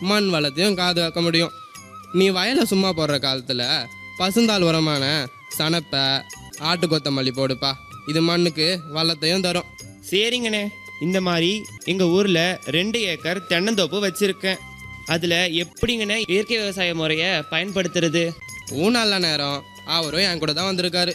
மண் வளத்தையும் பாதுகாக்க முடியும் நீ வயலை சும்மா போடுற காலத்தில் பசுந்தாள் உரமான சனப்பை ஆட்டு கொத்தமல்லி போடுப்பா இது மண்ணுக்கு வளத்தையும் தரும் சரிங்கண்ணே இந்த மாதிரி எங்கள் ஊரில் ரெண்டு ஏக்கர் தென்னந்தோப்பு வச்சுருக்கேன் அதில் எப்படிங்கண்ணே இயற்கை விவசாய முறையை பயன்படுத்துறது ஊ நல்ல நேரம் அவரும் என் கூட தான் வந்திருக்காரு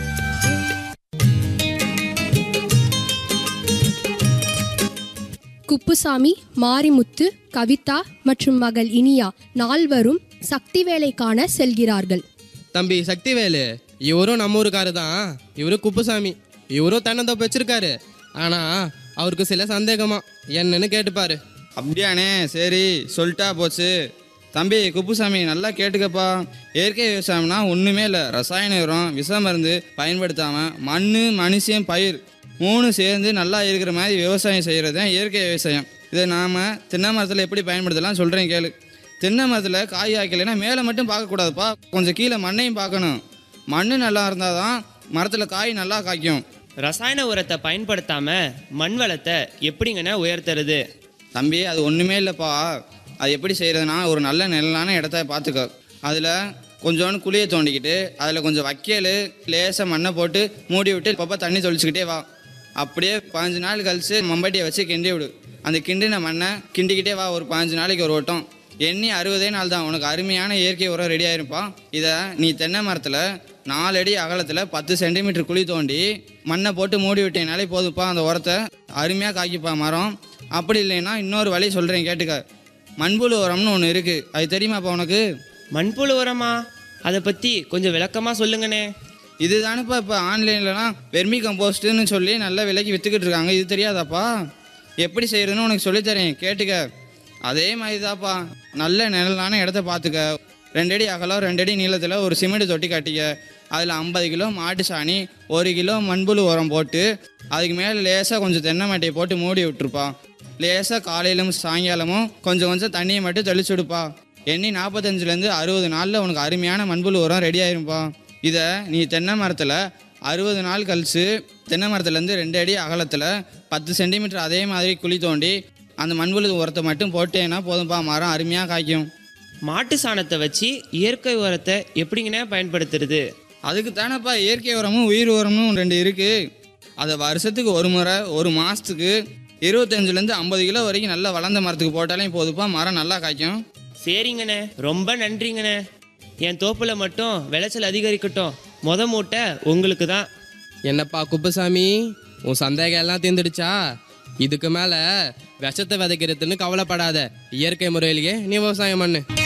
குப்புசாமி மாரிமுத்து கவிதா மற்றும் மகள் இனியா நால்வரும் சக்தி வேலை காண செல்கிறார்கள் தம்பி சக்திவேலு இவரும் நம்ம ஊருக்காரு தான் இவரு குப்புசாமி இவரும் தென்னந்தோப்பு வச்சிருக்காரு ஆனா அவருக்கு சில சந்தேகமா என்னன்னு கேட்டுப்பாரு அப்படியாண்ணே சரி சொல்லிட்டா போச்சு தம்பி குப்புசாமி நல்லா கேட்டுக்கப்பா இயற்கை விவசாயம்னா ஒன்றுமே இல்லை ரசாயன உரம் விஷ மருந்து பயன்படுத்தாமல் மண் மனுஷன் பயிர் மூணு சேர்ந்து நல்லா இருக்கிற மாதிரி விவசாயம் செய்கிறது தான் இயற்கை விவசாயம் இதை நாம் தென்னை மரத்தில் எப்படி பயன்படுத்தலாம் சொல்கிறேன் கேளு தென்னை மரத்தில் காய் காய்க்கலைன்னா மேலே மட்டும் பார்க்கக்கூடாதுப்பா கொஞ்சம் கீழே மண்ணையும் பார்க்கணும் மண் நல்லா இருந்தால் தான் மரத்தில் காய் நல்லா காய்க்கும் ரசாயன உரத்தை பயன்படுத்தாமல் மண் வளத்தை எப்படிங்கண்ணே உயர்த்துறது தம்பி அது ஒன்றுமே இல்லைப்பா அது எப்படி செய்கிறதுனா ஒரு நல்ல நிழலான இடத்த பார்த்துக்க அதில் கொஞ்சோண்டு குழியை தோண்டிக்கிட்டு அதில் கொஞ்சம் வைக்கல் லேசாக மண்ணை போட்டு மூடி விட்டு அப்பப்போ தண்ணி தொளிச்சுக்கிட்டே வா அப்படியே பாஞ்சு நாள் கழிச்சு மம்பட்டியை வச்சு கிண்டி விடு அந்த கிண்டின மண்ணை கிண்டிக்கிட்டே வா ஒரு பாஞ்சு நாளைக்கு ஒரு வட்டம் எண்ணி அறுபதே நாள் தான் உனக்கு அருமையான இயற்கை உரம் ரெடி ஆயிருப்பா இதை நீ தென்னை மரத்தில் நாலு அடி அகலத்தில் பத்து சென்டிமீட்டர் குழி தோண்டி மண்ணை போட்டு மூடி விட்டேனாலே போதுப்பா அந்த உரத்தை அருமையாக காய்க்குப்பா மரம் அப்படி இல்லைன்னா இன்னொரு வழி சொல்கிறேன் கேட்டுக்க மண்புழு உரம்னு ஒன்று இருக்குது அது தெரியுமாப்பா உனக்கு மண்புழு உரமா அதை பற்றி கொஞ்சம் விளக்கமாக சொல்லுங்கண்ணே இது தானேப்பா இப்போ ஆன்லைன்லலாம் வெர்மி கம்போஸ்ட்டுன்னு சொல்லி நல்ல விலைக்கு விற்றுக்கிட்டு இருக்காங்க இது தெரியாதாப்பா எப்படி செய்கிறதுன்னு உனக்கு சொல்லித்தரேன் கேட்டுக்க அதே மாதிரி தான்ப்பா நல்ல நிழலான இடத்த பார்த்துக்க ரெண்டடி அகலம் ரெண்டடி நீளத்தில் ஒரு சிமெண்ட் தொட்டி கட்டிக்க அதில் ஐம்பது கிலோ மாட்டு சாணி ஒரு கிலோ மண்புழு உரம் போட்டு அதுக்கு மேலே லேசாக கொஞ்சம் தென்னை மட்டையை போட்டு மூடி விட்டுருப்பா லேசாக காலையிலும் சாயங்காலமும் கொஞ்சம் கொஞ்சம் தண்ணியை மட்டும் தெளிச்சு விடுப்பா எண்ணி நாற்பத்தஞ்சிலேருந்து அறுபது நாளில் உனக்கு அருமையான மண்புழு உரம் ரெடி ஆயிருப்பா இதை நீ தென்னை மரத்தில் அறுபது நாள் கழிச்சு தென்னை மரத்துலேருந்து ரெண்டு அடி அகலத்தில் பத்து சென்டிமீட்டர் அதே மாதிரி குழி தோண்டி அந்த மண்புழு உரத்தை மட்டும் போட்டேன்னா போதும்ப்பா மரம் அருமையாக காய்க்கும் மாட்டு சாணத்தை வச்சு இயற்கை உரத்தை எப்படிங்கண்ணே பயன்படுத்துறது அதுக்கு தானேப்பா இயற்கை உரமும் உயிர் உரமும் ரெண்டு இருக்குது அதை வருஷத்துக்கு ஒரு முறை ஒரு மாதத்துக்கு இருபத்தஞ்சிலேருந்து ஐம்பது கிலோ வரைக்கும் நல்லா வளர்ந்த மரத்துக்கு போட்டாலே போதுப்பா மரம் நல்லா காய்க்கும் சரிங்கண்ணே ரொம்ப நன்றிங்கண்ணே என் தோப்பில் மட்டும் விளைச்சல் அதிகரிக்கட்டும் மொத மூட்டை உங்களுக்கு தான் என்னப்பா குப்புசாமி உன் சந்தேகம் எல்லாம் தீர்ந்துடுச்சா இதுக்கு மேல விஷத்தை விதைக்கிறதுன்னு கவலைப்படாத இயற்கை முறையிலேயே நீ விவசாயம் பண்ணு